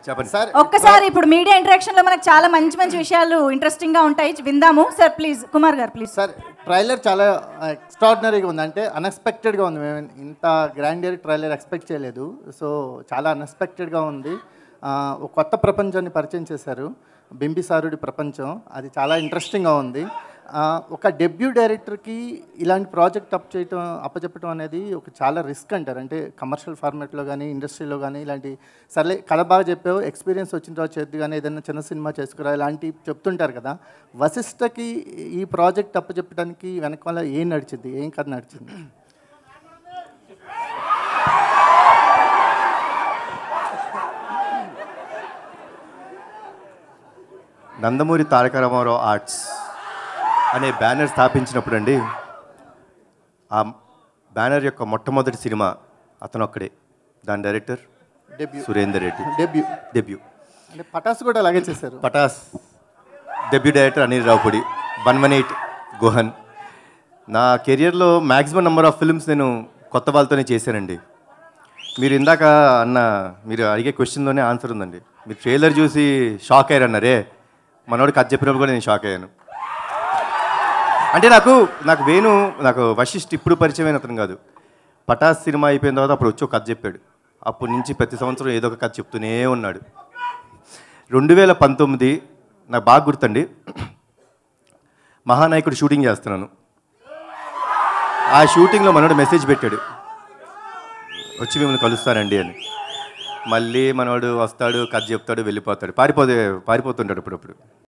చెప్పండి సార్ ఒక్కసారి ఇప్పుడు మీడియా ఇంటరాక్షన్ లో మనకు చాలా మంచి మంచి విషయాలు ఇంట్రెస్టింగ్ గా ఉంటాయి విందాము సార్ ప్లీజ్ కుమార్ గారు ప్లీజ్ సార్ ట్రైలర్ చాలా ఎక్స్ట్రాడినరీగా ఉంది అంటే అన్ఎక్స్పెక్టెడ్గా ఉంది మేము ఇంత గ్రాండియర్ ట్రైలర్ ఎక్స్పెక్ట్ చేయలేదు సో చాలా అన్ఎక్స్పెక్టెడ్గా ఉంది ఆ, ఒక కొత్త ప్రపంచాన్ని పరిచయం చేశారు బింబిసారుడి ప్రపంచం అది చాలా ఇంట్రెస్టింగ్గా ఉంది ఆ, ఒక డెబ్యూ డైరెక్టర్కి ఇలాంటి ప్రాజెక్ట్ అప్ చేయటం అప్పచెప్పటం అనేది ఒక చాలా రిస్క్ అంటారు అంటే కమర్షియల్ ఫార్మాట్లో కానీ ఇండస్ట్రీలో కానీ ఇలాంటి సర్లే కథ బాగా చెప్పావు ఎక్స్పీరియన్స్ వచ్చిన తర్వాత చేద్దు కానీ ఏదైనా చిన్న సినిమా చేసుకురా ఇలాంటి చెప్తుంటారు కదా వశిష్ఠకి ఈ ప్రాజెక్ట్ అప్పచెప్పడానికి వెనకాల ఏం నడిచింది ఏం కథ నడిచింది నందమూరి తారక రామారావు ఆర్ట్స్ అనే బ్యానర్ స్థాపించినప్పుడు అండి ఆ బ్యానర్ యొక్క మొట్టమొదటి సినిమా అతను ఒక్కడే దాని director debut Surender Reddy debut debut అంటే పటాస్ కూడా అలాగే చేశారు Pataas debut director Anil Ravipudi one one eight Guhan నా కెరియర్లో మ్యాక్సిమం నెంబర్ ఆఫ్ ఫిల్మ్స్ నేను కొత్త వాళ్ళతోనే చేశానండి మీరు ఇందాక అన్న మీరు అడిగే క్వశ్చన్లోనే ఆన్సర్ ఉందండి మీరు ట్రైలర్ చూసి షాక్ అయ్యారు అన్నారే మనోడు కథ చెప్పినప్పుడు కూడా నేను షాక్ అయ్యాను అంటే నాకు నాకు వేణు నాకు వశిష్ఠ్ ఇప్పుడు పరిచయమైన అతను కాదు పటాస్ సినిమా అయిపోయిన తర్వాత అప్పుడు వచ్చి ఒక కథ చెప్పాడు అప్పటి నుంచి ప్రతి సంవత్సరం ఏదో ఒక కథ చెప్తూనే ఉన్నాడు రెండు వేల పంతొమ్మిది నాకు బాగా గుర్తండి మహానాయకుడు షూటింగ్ చేస్తున్నాను ఆ షూటింగ్లో మనోడు మెసేజ్ పెట్టాడు వచ్చి మిమ్మల్ని కలుస్తానండి అని మళ్ళీ మనోడు వస్తాడు కథ చెప్తాడు వెళ్ళిపోతాడు పారిపోతే పారిపోతుంటాడు అప్పుడప్పుడు